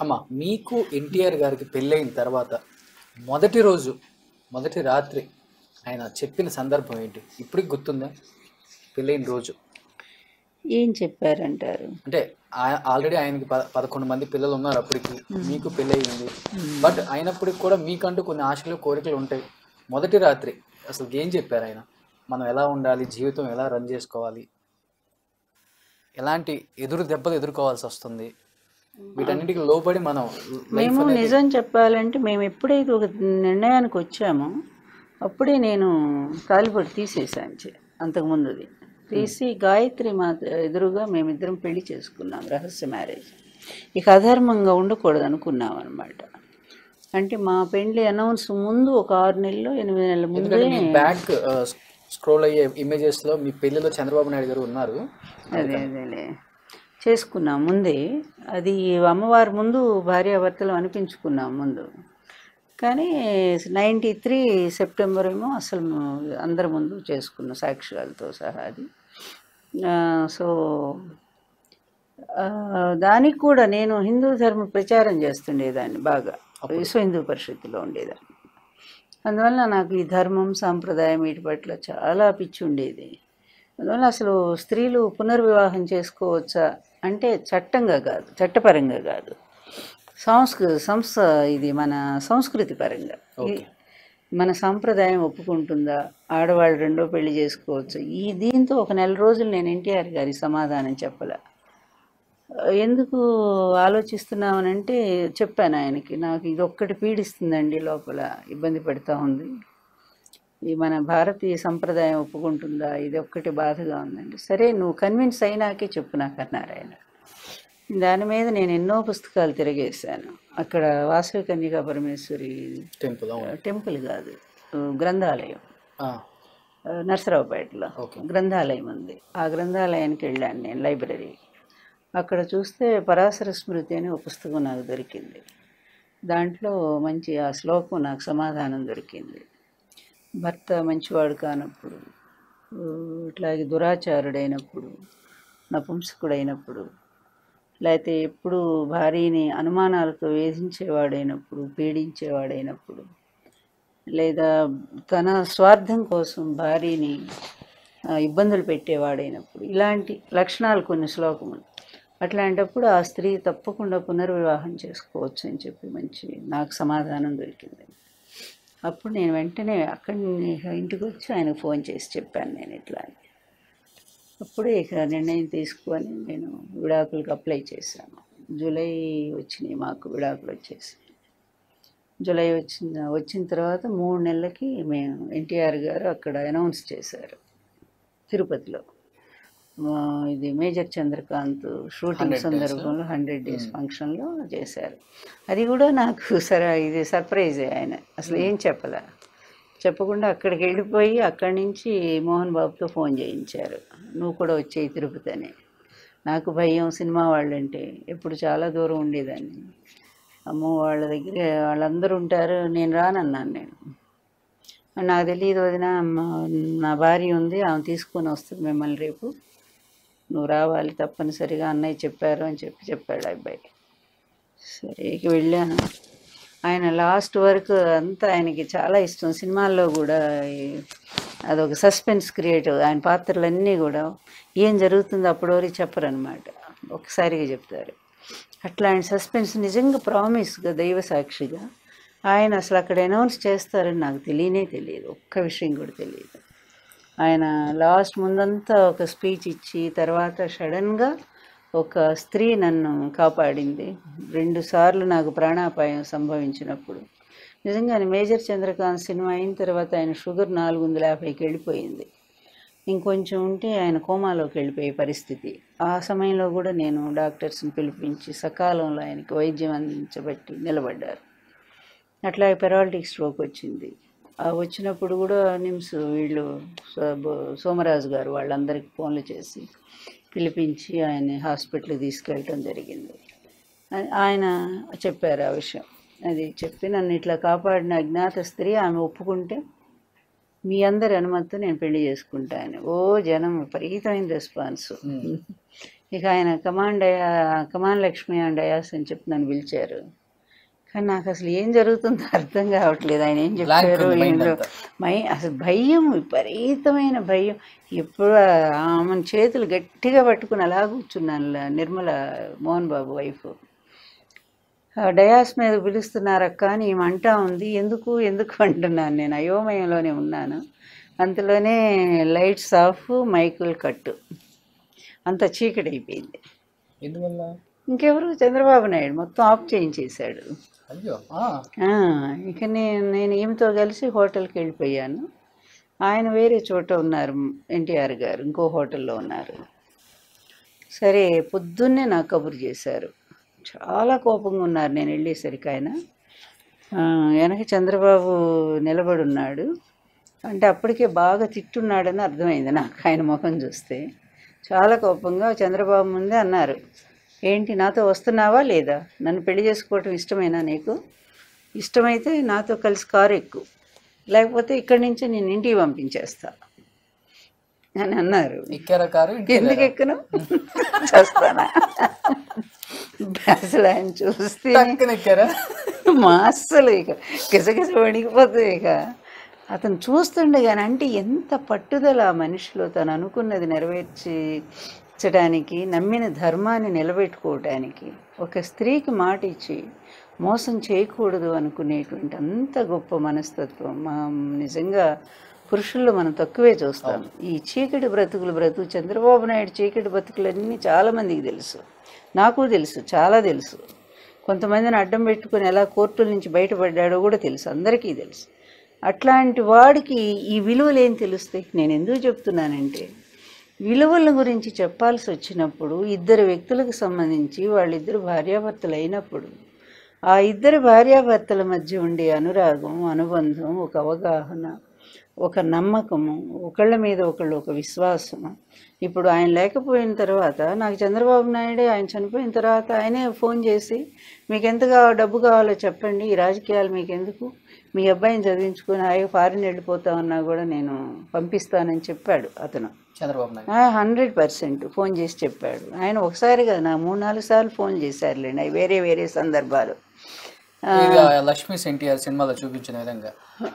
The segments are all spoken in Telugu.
అమ్మ మీకు ఎన్టీఆర్ గారికి పెళ్ళైన తర్వాత మొదటి రోజు మొదటి రాత్రి ఆయన చెప్పిన సందర్భం ఏంటి ఇప్పటికి గుర్తుందా పెళ్ళైన రోజు ఏం చెప్పారంటారు అంటే ఆల్రెడీ ఆయనకి ప పదకొండు మంది పిల్లలు ఉన్నారు అప్పటికి మీకు పెళ్ళయింది బట్ అయినప్పటికి కూడా మీకంటూ కొన్ని ఆశలు కోరికలు ఉంటాయి మొదటి రాత్రి అసలు ఏం చెప్పారు ఆయన మనం ఎలా ఉండాలి జీవితం ఎలా రన్ చేసుకోవాలి ఎలాంటి ఎదురు దెబ్బలు ఎదుర్కోవాల్సి వస్తుంది వీటన్నిటికి లోబడి మనం లైఫ్ మేము నిజం చెప్పాలంటే మేము ఎప్పుడైతే ఒక నిర్ణయానికి వచ్చామో అప్పుడే నేను తాలిపొడి తీసేసాను చే- అంతకుముందుది తీసి గాయత్రి మా ఎదురుగా మేమిద్దరం పెళ్లి చేసుకున్నాం రహస్య మ్యారేజ్ ఇక అధర్మంగా ఉండకూడదు అనుకున్నాం అనమాట అంటే మా పెళ్లి అనౌన్స్ ముందు ఒక ఆరు నెలలు ఎనిమిది నెలల ముందే ఎందుకంటే మీ బ్యాక్ స్క్రోల్ అయ్యే ఇమేజెస్ లో మీ పెళ్లిలో చంద్రబాబు నాయుడు గారు ఉన్నారు అదే అదేలే చేసుకున్నాం ముందే అది అమ్మవారి ముందు భార్యాభర్తలు అనిపించుకున్నాం ముందు కానీ నైంటీ త్రీ సెప్టెంబర్ ఏమో అసలు అందరి ముందు చేసుకున్నాం సాక్ష్యాలతో సహా అది ఆ, సో ఆ, దానికి కూడా నేను హిందూ ధర్మ ప్రచారం చేస్తుండేదాన్ని బాగా విశ్వ హిందూ పరిషత్తులో ఉండేదాన్ని అందువల్ల నాకు ఈ ధర్మం సాంప్రదాయం వీటి పట్ల చాలా పిచ్చి ఉండేది అందువల్ల అసలు స్త్రీలు పునర్వివాహం చేసుకోవచ్చా అంటే చట్టంగా కాదు చట్టపరంగా కాదు సంస్కృ సంస్థ ఇది మన సంస్కృతి పరంగా ఈ- మన సాంప్రదాయం ఒప్పుకుంటుందా ఆడవాళ్ళు రెండో పెళ్లి చేసుకోవచ్చు ఈ దీంతో ఒక నెల రోజులు నేను ఎన్టీఆర్ గారి సమాధానం చెప్పలే ఎందుకు ఆలోచిస్తున్నామనంటే చెప్పాను ఆయనకి నాకు ఇది ఒక్కటి పీడిస్తుందండి లోపల ఇబ్బంది పెడతా ఉంది ఈ మన భారతీయ సంప్రదాయం ఒప్పుకుంటుందా ఇది ఒక్కటి బాధగా ఉందండి సరే నువ్వు కన్విన్స్ అయినాకే చెప్పు నాకు అన్నారు ఆయన దాని మీద నేను ఎన్నో పుస్తకాలు తిరిగేశాను అక్కడ వాసవి కన్యకా పరమేశ్వరి టెంపుల్ అవును టెంపుల్ కాదు గ్రంథాలయం ఆ, ఆ, నర్సరావుపేటలో ఓకే. గ్రంథాలయం ఉంది ఆ గ్రంథాలయానికి వెళ్ళాను నేను లైబ్రరీ అక్కడ చూస్తే పరాశర స్మృతి అని ఒక పుస్తకం నాకు దొరికింది దాంట్లో మంచి ఆ శ్లోకం నాకు సమాధానం దొరికింది భర్త మంచివాడు కానప్పుడు ఊ, ఇట్లాగే దురాచారుడైనప్పుడు నపుంసకుడైనప్పుడు లేకపోతే ఎప్పుడు భార్యని అనుమానాలతో వేధించేవాడైనప్పుడు పీడించేవాడైనప్పుడు లేదా తన స్వార్థం కోసం భార్యని ఆ, ఇబ్బందులు పెట్టేవాడైనప్పుడు ఇలాంటి లక్షణాలు కొన్ని శ్లోకములు అట్లాంటప్పుడు ఆ స్త్రీ తప్పకుండా పునర్వివాహం చేసుకోవచ్చు అని చెప్పి మంచి నాకు సమాధానం దొరికింది అప్పుడు నేను వెంటనే అక్కడి నుంచి ఇంటికి వచ్చి ఆయనకు ఫోన్ చేసి చెప్పాను నేను ఇట్లా అని అప్పుడే ఇక నిర్ణయం తీసుకొని నేను విడాకులకు అప్లై చేశాను జూలై వచ్చినాయి మాకు విడాకులు వచ్చేసి జూలై వచ్చిన వచ్చిన తర్వాత మూడు నెలలకి మేము ఎన్టీఆర్ గారు అక్కడ అనౌన్స్ చేశారు తిరుపతిలో ఆ, ఇది మేజర్ చంద్రకాంత్ షూటింగ్ సందర్భంలో హండ్రెడ్ డేస్ ఫంక్షన్లో చేశారు అది కూడా నాకు సరే ఇది సర్ప్రైజే ఆయన అసలు ఏం చెప్పలే చెప్పకుండా అక్కడికి వెళ్ళిపోయి అక్కడి నుంచి మోహన్ బాబుతో ఫోన్ చేయించారు నువ్వు కూడా వచ్చేయి తిరుపతి అని నాకు భయం సినిమా వాళ్ళంటే ఎప్పుడు చాలా దూరం ఉండేదాన్ని అమ్మో వాళ్ళ దగ్గర వాళ్ళందరూ ఉంటారు నేను రానన్నాను నేను నాకు తెలియదు వదిన మా- నా భార్య ఉంది ఆమె తీసుకొని వస్తుంది మిమ్మల్ని రేపు నువ్వు రావాలి తప్పనిసరిగా అన్నయ్య చెప్పారు అని చెప్పి చెప్పాడు ఆ అబ్బాయి సరే ఇక వెళ్ళాను ఆయన లాస్ట్ వరకు అంతా ఆయనకి చాలా ఇష్టం సినిమాల్లో కూడా ఈ- అదొక సస్పెన్స్ క్రియేట్ ఆయన పాత్రలన్నీ కూడా ఏం జరుగుతుందో అప్పటి వరకు చెప్పరనమాట ఒకసారిగా చెప్తారు అట్లాంటి సస్పెన్స్ నిజంగా ప్రామిస్గా దైవ సాక్షిగా ఆయన అసలు అక్కడ అనౌన్స్ చేస్తారని నాకు తెలియనే తెలియదు ఒక్క విషయం కూడా తెలియదు ఆయన లాస్ట్ ముందంతా ఒక స్పీచ్ ఇచ్చి తర్వాత సడన్గా ఒక స్త్రీ నన్ను కాపాడింది రెండు సార్లు నాకు ప్రాణాపాయం సంభవించినప్పుడు నిజంగానే మేజర్ చంద్రకాంత్ సినిమా అయిన తర్వాత ఆయన షుగర్ నాలుగు వందల యాభైకి వెళ్ళిపోయింది ఇంకొంచెం ఉంటే ఆయన కోమాలోకి వెళ్ళిపోయే పరిస్థితి ఆ సమయంలో కూడా నేను డాక్టర్స్ని పిలిపించి సకాలంలో ఆయనకి వైద్యం అందించబట్టి నిలబడ్డారు అట్లాగే పెరాలిటిక్ స్ట్రోక్ వచ్చింది ఆ వచ్చినప్పుడు కూడా నిమ్స్ వీళ్ళు సో- బో- సోమరాజు గారు వాళ్ళందరికీ ఫోన్లు చేసి పిలిపించి ఆయన్ని హాస్పిటల్కి తీసుకెళ్ళటం జరిగింది ఆ- ఆయన చెప్పారు ఆ విషయం అది చెప్పి నన్ను ఇట్లా కాపాడిన అజ్ఞాత స్త్రీ ఆమె ఒప్పుకుంటే మీ అందరి అనుమతితో నేను పెళ్లి చేసుకుంటాను ఓ జనం విపరీతమైన రెస్పాన్స్ ఇక ఆయన కమాండ్ అయ్యా కమాన్ లక్ష్మి అండ్ అయాస్ అని చెప్పి నన్ను పిలిచారు కానీ నాకు అసలు ఏం జరుగుతుందో అర్థం కావట్లేదు ఆయన ఏం Blank చెప్పారు ఉంది mind ఏంటో అంతా. మై అసలు భయం విపరీతమైన భయం ఎప్పుడు ఆమె చేతులు గట్టిగా పట్టుకుని అలా కూర్చున్నాను ల- నిర్మల మోహన్ బాబు వైఫ్ డయాస్ మీద పిలుస్తున్నారక్క అని ఈమె అంటా ఉంది ఎందుకు ఎందుకు అంటున్నాను నేను అయోమయంలోనే ఉన్నాను అంతలోనే లైట్స్ ఆఫ్ మైకుల్ కట్టు అంత చీకటి అయిపోయింది ఎందువల్ల ఇంకెవరు చంద్రబాబు నాయుడు మొత్తం ఆఫ్ చేయించేశాడు అయ్యో ఆ, ఆ, ఇక నేను నేను ఈమెతో కలిసి హోటల్కి వెళ్ళిపోయాను ఆయన వేరే చోట ఉన్నారు ఎన్టీఆర్ గారు ఇంకో హోటల్లో ఉన్నారు సరే పొద్దున్నే నాకు కబురు చేశారు చాలా కోపంగా ఉన్నారు నేను వెళ్ళేసరికి ఆయన ఆ, వెనక చంద్రబాబు నిలబడి ఉన్నాడు అంటే అప్పటికే బాగా తిట్టున్నాడని అర్థమైంది నాకు ఆయన ముఖం చూస్తే చాలా కోపంగా చంద్రబాబు ముందే అన్నారు ఏంటి నాతో వస్తున్నావా లేదా నన్ను పెళ్లి చేసుకోవటం ఇష్టమేనా నీకు ఇష్టమైతే నాతో కలిసి కారు ఎక్కు లేకపోతే ఇక్కడి నుంచి నేను ఇంటికి పంపించేస్తా అని అన్నారు ఎక్కారా కారు ఇంటికి ఎందుకు ఎక్కను చేస్తానా అసలు ఆయన చూస్తే టక్కున ఎక్కారా మా అస్సలు ఇక గిసగిస వణికిపోతుంది ఇక అతను చూస్తుండగానే అంటే ఎంత పట్టుదల ఆ మనిషిలో తను అనుకున్నది నెరవేర్చడానికి నమ్మిన ధర్మాన్ని నిలబెట్టుకోవటానికి ఒక స్త్రీకి మాట ఇచ్చి మోసం చేయకూడదు అనుకునేటువంటి అంత గొప్ప మనస్తత్వం మా నిజంగా పురుషుల్లో మనం తక్కువే చూస్తాం ఈ చీకటి బ్రతుకులు బ్రతుకు చంద్రబాబు నాయుడు చీకటి బ్రతుకులన్నీ చాలామందికి తెలుసు నాకు తెలుసు చాలా తెలుసు కొంతమందిని అడ్డం పెట్టుకుని ఎలా కోర్టుల నుంచి బయటపడ్డాడో కూడా తెలుసు అందరికీ తెలుసు అట్లాంటి వాడికి ఈ విలువలు ఏం తెలుస్తాయి నేను ఎందుకు చెప్తున్నానంటే విలువల గురించి చెప్పాల్సి వచ్చినప్పుడు ఇద్దరు వ్యక్తులకు సంబంధించి వాళ్ళిద్దరు భార్యాభర్తలు అయినప్పుడు ఆ ఇద్దరు భార్యాభర్తల మధ్య ఉండే అనురాగం అనుబంధం ఒక అవగాహన ఒక నమ్మకము ఒకళ్ళ మీద ఒకళ్ళు ఒక విశ్వాసము ఇప్పుడు ఆయన లేకపోయిన తర్వాత నాకు చంద్రబాబు నాయుడే ఆయన చనిపోయిన తర్వాత ఆయనే ఫోన్ చేసి మీకు ఎంత కావాలి డబ్బు కావాలో చెప్పండి ఈ రాజకీయాలు మీకు ఎందుకు మీ అబ్బాయిని చదివించుకుని ఆయన ఫారిన్ వెళ్ళిపోతా ఉన్నా కూడా నేను పంపిస్తానని చెప్పాడు అతను Chandrababu Naidu hundred percent phone చేసి చెప్పాడు ఆయన ఒకసారి కదా నా మూడు నాలుగు సార్లు ఫోన్ చేశారులేండి అవి వేరే వేరే సందర్భాలు ఇది ఆ లక్ష్మీ ఎన్టీఆర్ సినిమాలో చూపించిన విధంగా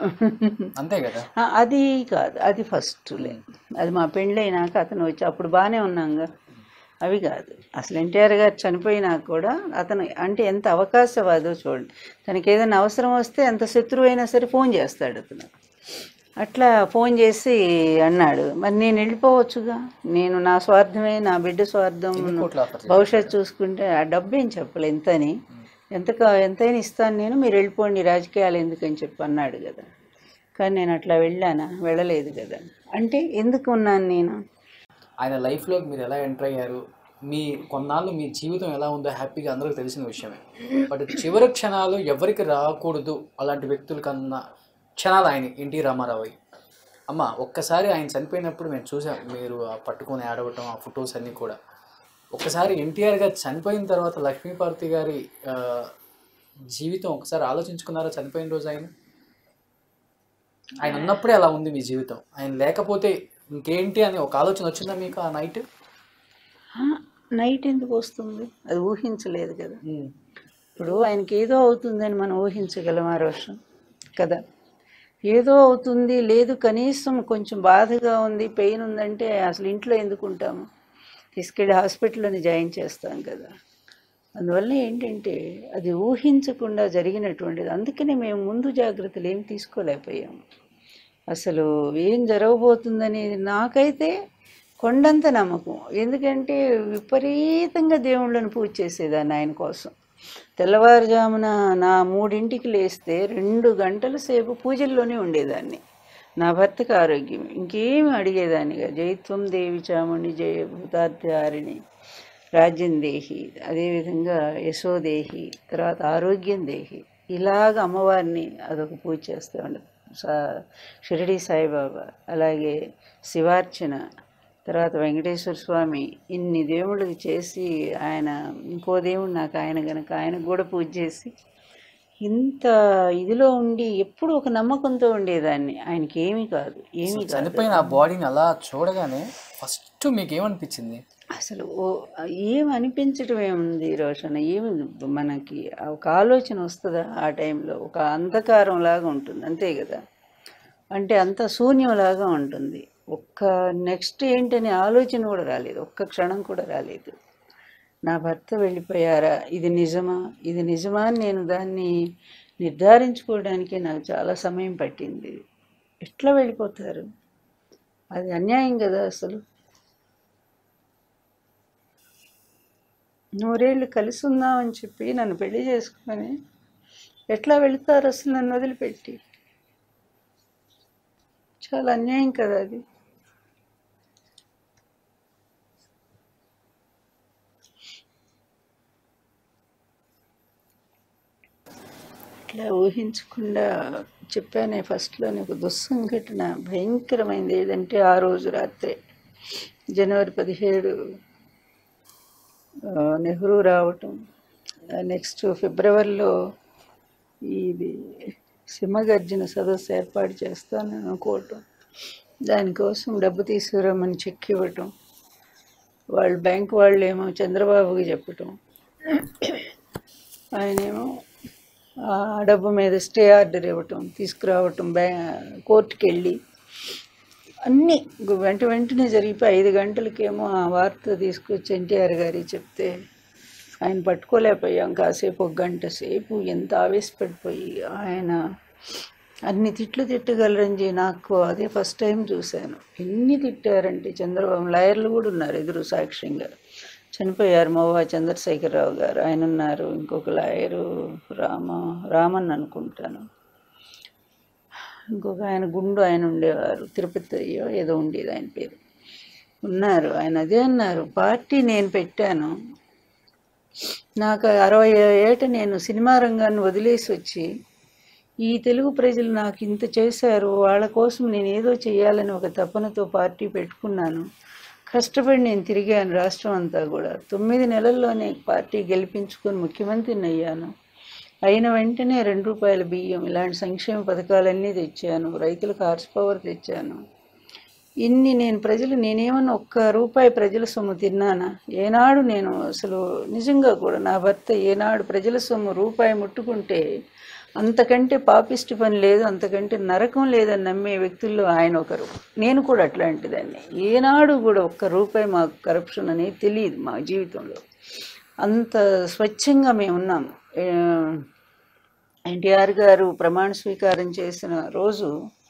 అంతే కదా ఆ, అది కాదు అది ఫస్ట్లే అది మా పెళ్ళైనాక అతను వచ్చి అప్పుడు బాగానే ఉన్నాంగా అవి కాదు అసలు ఎన్టీఆర్ గారు చనిపోయినాక కూడా అతను అంటే ఎంత అవకాశవాదో చూడండి తనకి ఏదైనా అవసరం వస్తే ఎంత శత్రువు అయినా సరే ఫోన్ చేస్తాడు అతను అట్లా ఫోన్ చేసి అన్నాడు మరి నేను వెళ్ళిపోవచ్చుగా నేను నా స్వార్థమే నా బిడ్డ స్వార్థం కోట్ల ఆఫర్ భవిష్యత్తు చూసుకుంటే ఆ డబ్బు ఏం చెప్పలే ఎంతని ఎంత కా- ఎంతైనా ఇస్తాను నేను మీరు వెళ్ళిపోండి రాజకీయాలు ఎందుకని చెప్పి అన్నాడు కదా కానీ నేను అట్లా వెళ్ళానా వెళ్ళలేదు కదా అంటే ఎందుకు ఉన్నాను నేను ఆయన లైఫ్లోకి మీరు ఎలా ఎంటర్ అయ్యారు మీ కొన్నాళ్ళు మీ జీవితం ఎలా ఉందో హ్యాపీగా అందరికీ తెలిసిన విషయమే బట్ చివరి క్షణాలు ఎవరికి రాకూడదు అలాంటి వ్యక్తుల కన్నా క్షణాలు ఆయన ఎన్టీ రామారావు అయ్యి అమ్మ ఒక్కసారి ఆయన చనిపోయినప్పుడు మేము చూసాం మీరు ఆ పట్టుకొని ఆడవటం ఆ ఫొటోస్ అన్నీ కూడా ఒక్కసారి ఎన్టీఆర్ గారు చనిపోయిన తర్వాత లక్ష్మీపార్వతి గారి ఆ, జీవితం ఒకసారి ఆలోచించుకున్నారా చనిపోయిన రోజు ఆయన ఆయన ఉన్నప్పుడే అలా ఉంది మీ జీవితం ఆయన లేకపోతే ఇంకేంటి అని ఒక ఆలోచన వచ్చిందా మీకు ఆ నైట్ ఆ, నైట్ ఎందుకు వస్తుంది అది ఊహించలేదు కదా ఇప్పుడు ఆయనకి ఏదో అవుతుందని మనం ఊహించగలమా రోషన్ కదా ఏదో అవుతుంది లేదు కనీసం కొంచెం బాధగా ఉంది పెయిన్ ఉందంటే అసలు ఇంట్లో ఎందుకు ఉంటాము తీసుకెళ్ళి హాస్పిటల్లోని జాయిన్ చేస్తాం కదా అందువల్ల ఏంటంటే అది ఊహించకుండా జరిగినటువంటిది అందుకనే మేము ముందు జాగ్రత్తలు ఏం తీసుకోలేకపోయాము అసలు ఏం జరగబోతుందనేది నాకైతే కొండంత నమ్మకం ఎందుకంటే విపరీతంగా దేవుళ్ళని పూజ చేసేదాన్ని ఆయన కోసం తెల్లవారుజామున నా మూడింటికి లేస్తే రెండు గంటల సేపు పూజల్లోనే ఉండేదాన్ని నా భర్తకు ఆరోగ్యం ఇంకేమి అడిగేదాన్నిగా జైత్వం దేవి చాముండి జయ భూతార్థారిణి రాజ్యం దేహి అదేవిధంగా యశోదేహి తర్వాత ఆరోగ్యం దేహి ఇలాగ అమ్మవారిని అదొక పూజ చేస్తూ ఉండదు సా షిరిడి సాయిబాబా అలాగే శివార్చన తర్వాత వెంకటేశ్వర స్వామి ఇన్ని దేవుళ్ళకి చేసి ఆయన ఇంకో దేవుడు నాకు ఆయన గనక ఆయనకు కూడా పూజ చేసి ఇంత ఇదిలో ఉండి ఎప్పుడు ఒక నమ్మకంతో ఉండేదాన్ని ఆయనకి ఏమీ కాదు ఏమీ కాదు చనిపోయిన ఆ బాడీని అలా చూడగానే ఫస్ట్ మీకు ఏమనిపించింది అసలు ఓ ఏం అనిపించటం ఏముంది రోషన్ ఏమి మనకి ఒక ఆలోచన వస్తుందా ఆ టైంలో ఒక అంధకారం లాగా ఉంటుంది అంతే కదా అంటే అంత శూన్యంలాగా ఉంటుంది ఒక్క నెక్స్ట్ ఏంటనే ఆలోచన కూడా రాలేదు ఒక్క క్షణం కూడా రాలేదు నా భర్త వెళ్ళిపోయారా ఇది నిజమా ఇది నిజమా అని నేను దాన్ని నిర్ధారించుకోవడానికి నాకు చాలా సమయం పట్టింది ఎట్లా వెళ్ళిపోతారు అది అన్యాయం కదా అసలు నూరేళ్ళు కలిసి ఉందామని చెప్పి నన్ను పెళ్లి చేసుకుని ఎట్లా వెళుతారు అసలు నన్ను వదిలిపెట్టి చాలా అన్యాయం కదా అది ఇట్లా ఊహించకుండా చెప్పానే ఫస్ట్లోనే ఒక దుస్సంఘటన భయంకరమైంది ఏదంటే ఆ రోజు రాత్రే జనవరి పదిహేడు ఆ, నెహ్రూ రావటం నెక్స్ట్ ఫిబ్రవరిలో ఇది సింహగర్జన సదస్సు ఏర్పాటు చేస్తానని అనుకోవటం దానికోసం డబ్బు తీసుకురమ్మని చెక్ ఇవ్వటం వాళ్ళు బ్యాంక్ వాళ్ళు ఏమో చంద్రబాబుకి చెప్పటం ఆయనేమో ఆ డబ్బు మీద స్టే ఆర్డర్ ఇవ్వటం తీసుకురావటం బ్యా కోర్టుకి వెళ్ళి అన్నీ గు- వెంట వెంటనే జరిగిపోయి ఐదు గంటలకేమో ఆ వార్త తీసుకొచ్చి ఎన్టీఆర్ గారికి చెప్తే ఆయన పట్టుకోలేకపోయాం కాసేపు ఒక గంట సేపు ఎంత ఆవేశపడిపోయి ఆయన అన్ని తిట్లు తిట్టగలరని నాకు అదే ఫస్ట్ టైం చూశాను ఎన్ని తిట్టారంటే చంద్రబాబు లాయర్లు కూడా ఉన్నారు ఎదురు సాక్ష్యంగా చనిపోయారు మోవా చంద్రశేఖరరావు గారు ఆయన ఉన్నారు ఇంకొక లాయరు రామ రామన్ అనుకుంటాను ఇంకొక ఆయన గుండు ఆయన ఉండేవారు తిరుపతి అయ్యో ఏదో ఉండేది ఆయన పేరు ఉన్నారు ఆయన అదే అన్నారు పార్టీ నేను పెట్టాను నాకు అరవై ఏట నేను సినిమా రంగాన్ని వదిలేసి వచ్చి ఈ తెలుగు ప్రజలు నాకు ఇంత చేశారు వాళ్ళ కోసం నేను ఏదో చేయాలని ఒక తపనతో పార్టీ పెట్టుకున్నాను కష్టపడి నేను తిరిగాను రాష్ట్రం అంతా కూడా తొమ్మిది నెలల్లోనే పార్టీ గెలిపించుకొని ముఖ్యమంత్రిని అయ్యాను అయిన వెంటనే రెండు రూపాయల బియ్యం ఇలాంటి సంక్షేమ పథకాలన్నీ తెచ్చాను రైతులకు హార్స్ పవర్ తెచ్చాను ఇన్ని నేను ప్రజలు నేనేమన్నా ఒక్క రూపాయి ప్రజల సొమ్ము తిన్నానా ఏనాడు నేను అసలు నిజంగా కూడా నా భర్త ఏనాడు ప్రజల సొమ్ము రూపాయి ముట్టుకుంటే అంతకంటే పాపిష్టి పని లేదు అంతకంటే నరకం లేదని నమ్మే వ్యక్తుల్లో ఆయన ఒకరు నేను కూడా అట్లాంటిదాన్ని ఏనాడు కూడా ఒక్క రూపాయి మాకు కరప్షన్ అనేది తెలియదు మా జీవితంలో అంత స్వచ్ఛంగా మేము ఉన్నాము ఎన్టీఆర్ గారు ప్రమాణ స్వీకారం చేసిన రోజు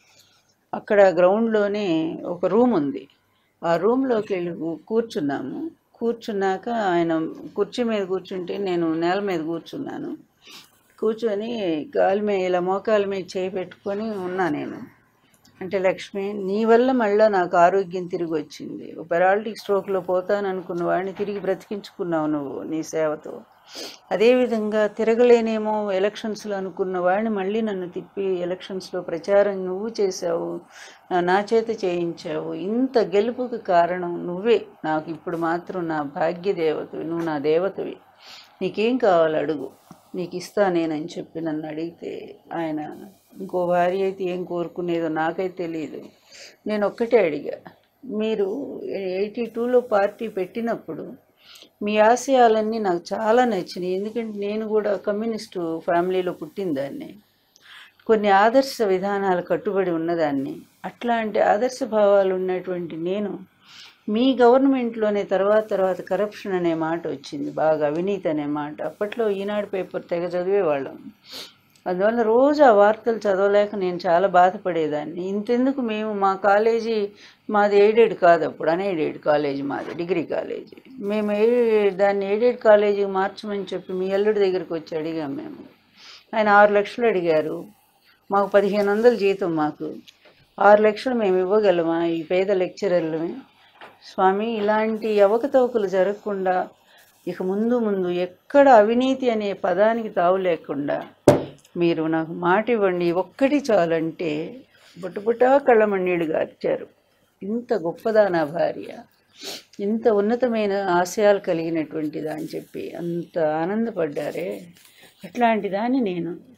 అక్కడ గ్రౌండ్లోనే ఒక రూమ్ ఉంది ఆ రూమ్లోకి వెళ్ళి కూ- కూర్చున్నాము కూర్చున్నాక ఆయన కుర్చీ మీద కూర్చుంటే నేను నేల మీద కూర్చున్నాను కూర్చొని కాలు మీద ఇలా మోకాల మీద చేయి పెట్టుకొని ఉన్నా నేను అంటే లక్ష్మి నీ వల్ల మళ్ళీ నాకు ఆరోగ్యం తిరిగి వచ్చింది ఒక పెరాలిటిక్ స్ట్రోక్లో పోతాననుకున్న వాడిని తిరిగి బ్రతికించుకున్నావు నువ్వు నీ సేవతో అదేవిధంగా తిరగలేనేమో ఎలక్షన్స్లో అనుకున్న వాడిని మళ్ళీ నన్ను తిప్పి ఎలక్షన్స్లో ప్రచారం నువ్వు చేశావు నా- నా చేత చేయించావు ఇంత గెలుపుకి కారణం నువ్వే నాకు ఇప్పుడు మాత్రం నా భాగ్య దేవతవి నువ్వు నా దేవతవి నీకేం కావాలి అడుగు నీకు ఇస్తా నేనని చెప్పి నన్ను అడిగితే ఆయన ఇంకో భార్య అయితే ఏం కోరుకునేదో నాకైతే తెలియదు నేను ఒక్కటే అడిగా మీరు ఎయిటీ టూలో పార్టీ పెట్టినప్పుడు మీ ఆశయాలన్నీ నాకు చాలా నచ్చినాయి ఎందుకంటే నేను కూడా కమ్యూనిస్టు ఫ్యామిలీలో పుట్టిందాన్ని కొన్ని ఆదర్శ విధానాలు కట్టుబడి ఉన్నదాన్ని అట్లాంటి ఆదర్శ భావాలు ఉన్నటువంటి నేను మీ గవర్నమెంట్లోనే తర్వాత తర్వాత కరప్షన్ అనే మాట వచ్చింది బాగా అవినీతి అనే మాట అప్పట్లో ఈనాడు పేపర్ తెగ చదివేవాళ్ళం అందువల్ల రోజు ఆ వార్తలు చదవలేక నేను చాలా బాధపడేదాన్ని ఇంతెందుకు మేము మా కాలేజీ మాది ఎయిడెడ్ కాదు అప్పుడు అన్ఎయిడెడ్ కాలేజీ మాది డిగ్రీ కాలేజీ మేము ఎయిడెడ్ దాన్ని ఎయిడెడ్ కాలేజీకి మార్చమని చెప్పి మీ అల్లుడి దగ్గరికి వచ్చి అడిగాం మేము ఆయన ఆరు లక్షలు అడిగారు మాకు పదిహేను వందలు జీతం మాకు ఆరు లక్షలు మేము ఇవ్వగలమా ఈ పేద లెక్చరర్లమే స్వామి ఇలాంటి అవకతవకలు జరగకుండా ఇక ముందు ముందు ఎక్కడ అవినీతి అనే పదానికి తావు లేకుండా మీరు నాకు మాట ఇవ్వండి ఒక్కటి చాలంటే బుట్టబుట్టా కళ్ళమన్నీళ్ళు గార్చారు ఇంత గొప్పదా నా భార్య ఇంత ఉన్నతమైన ఆశయాలు కలిగినటువంటిదా అని చెప్పి అంత ఆనందపడ్డారే అట్లాంటి దాన్ని నేను